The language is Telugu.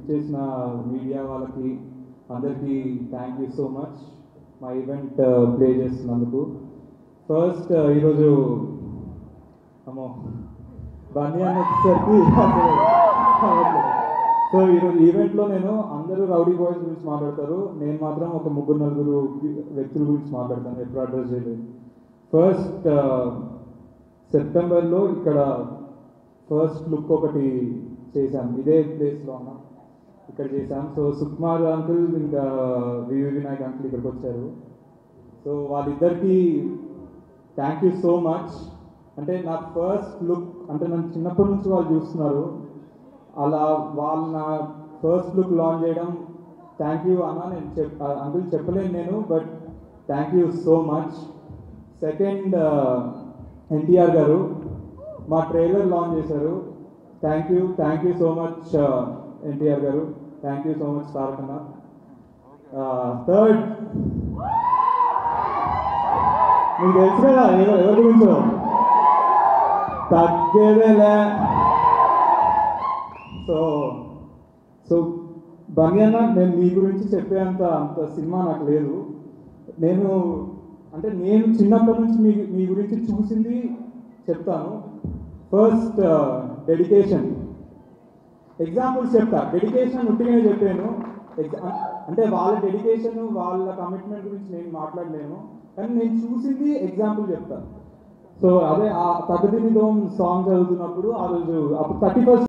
చేసిన మీడియా వాళ్ళకి అందరికీ థ్యాంక్ యూ సో మచ్ మా ఈవెంట్ ప్లే చేస్తున్నందుకు ఫస్ట్ ఈరోజు అమ్మో బన్నీ అని వచ్చేసరికి సో ఈరోజు ఈవెంట్లో నేను అందరూ రౌడీ బాయ్స్ గురించి మాట్లాడతారు నేను మాత్రం ఒక ముగ్గురు నలుగురు వ్యక్తుల గురించి మాట్లాడతాను ఎప్పుడు అడ్రస్ చేయలేదు ఫస్ట్ సెప్టెంబర్లో ఇక్కడ ఫస్ట్ లుక్ ఒకటి చేశాం ఇదే ప్లేస్లో అన్న ఇక్కడ చేశాం సో సుకుమార్ అంకుల్ ఇంకా వివి వినాయక్ అంకుల్ ఇక్కడికి వచ్చారు సో వాళ్ళిద్దరికి థ్యాంక్ యూ సో మచ్ అంటే నా ఫస్ట్ లుక్ అంటే నన్ను చిన్నప్పటి నుంచి వాళ్ళు చూస్తున్నారు అలా వాళ్ళు నా ఫస్ట్ లుక్ లాంచ్ చేయడం థ్యాంక్ యూ అన్న నేను చెప్ అంకుల్ చెప్పలేను నేను but thank you so much second NTR garu మా ట్రైలర్ లాంచ్ చేశారు thank you thank you so much NTR garu thank you so much Tarak అన్న థర్డ్ మీకు తెలుసు కదా ఎవరు ఎవరి గురించో తగ్గేదేలే సో సో బన్నీ అన్న నేను మీ గురించి చెప్పేంత అంత సినిమా నాకు లేదు నేను అంటే నేను చిన్నప్పటి నుంచి మీ మీ గురించి చూసింది చెప్తాను ఫస్ట్ డెడికేషన్ ఎగ్జాంపుల్స్ చెప్తా డెడికేషన్ ఉట్టిగానే చెప్పాను ఎగ్జా అంటే వాళ్ళ డెడికేషన్ వాళ్ళ కమిట్మెంట్ గురించి నేను మాట్లాడలేను కానీ నేను చూసింది ఎగ్జాంపుల్ చెప్తా సో అదే ఆ తగదినిదోం సాంగ్ చదువుతున్నప్పుడు ఆ రోజు అప్పుడు థర్టీ ఫస్ట్